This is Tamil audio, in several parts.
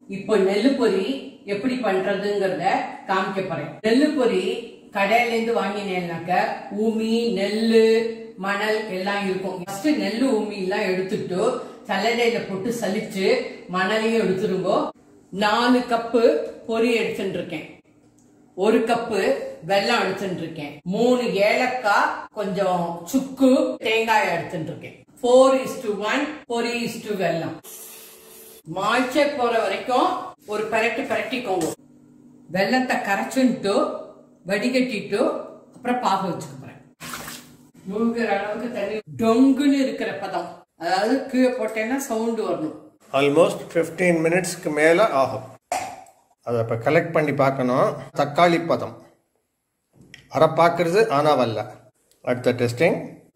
இப்போ நெல்லு பொரி எப்படி பண்றதுங்கிறத காமிக்க போறேன் நெல்லு பொரி கடையில இருந்து வாங்கினேன்னாக்க ஊமி நெல்லு மணல் எல்லாம் இருக்கும் ஃபர்ஸ்ட் நெல்லு ஊமி எல்லாம் எடுத்துட்டு சல்லடையில போட்டு சலிச்சு மணலையும் எடுத்துருங்கோ நாலு கப்பு பொரி எடுத்துட்டு இருக்கேன் ஒரு கப்பு வெல்லம் எடுத்துட்டு இருக்கேன் மூணு ஏலக்காய் கொஞ்சம் சுக்கு தேங்காய் எடுத்துட்டு இருக்கேன் ஃபோர் இஸ் டு ஒன் பொரி இஸ் டு வெல்லம் மாய்ச்சே போற வரைக்கும் ஒரு பரட்டு பரட்டிக்கோங்க வெள்ளத்தை கரைச்சுட்டு வடிகட்டிட்டு அப்புறம் பாக வச்சுக்க போறேன் முழுகிற அளவுக்கு தண்ணி டொங்குன்னு இருக்கிற பதம் அதாவது கீழே போட்டேன்னா சவுண்டு வரணும் ஆல்மோஸ்ட் ஃபிஃப்டீன் மினிட்ஸ்க்கு மேலே ஆகும் அதை இப்போ கலெக்ட் பண்ணி பார்க்கணும் தக்காளி பதம் அரை பார்க்கறது ஆனால் வரல அடுத்த டெஸ்டிங்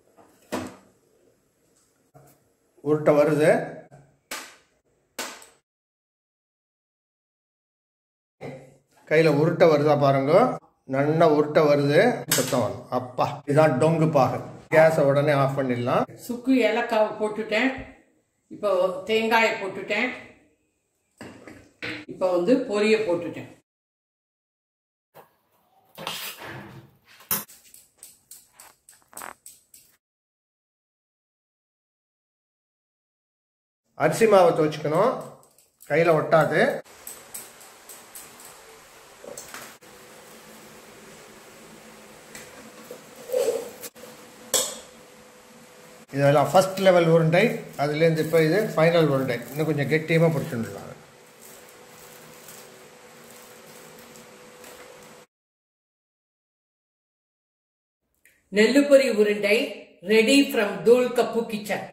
உருட்டை வருது கையில் உருட்டை வருதா பாருங்க நல்லா உருட்டை வருது சுத்தம் வரும் அப்பா இதான் டொங்கு பாகு கேஸை உடனே ஆஃப் பண்ணிடலாம் சுக்கு ஏலக்காவை போட்டுட்டேன் இப்போ தேங்காயை போட்டுட்டேன் இப்போ வந்து பொரிய போட்டுட்டேன் அரிசி மாவை துவச்சிக்கணும் கையில் ஒட்டாது இதெல்லாம் ஃபர்ஸ்ட் லெவல் உருண்டை அதுலேருந்து இப்போ இது ஃபைனல் உருண்டை இன்னும் கொஞ்சம் கெட்டியமாக பிடிச்சிடலாம் நெல்லுப்பொரி உருண்டை ரெடி ஃப்ரம் தூள் கப்பு கிச்சன்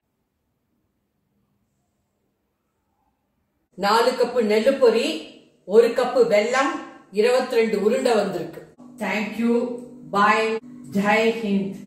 நாலு கப்பு நெல்லுப்பொரி ஒரு கப்பு வெல்லம் இருபத்தி ரெண்டு உருண்டை வந்திருக்கு தேங்க்யூ பாய் ஜெய் ஹிந்த்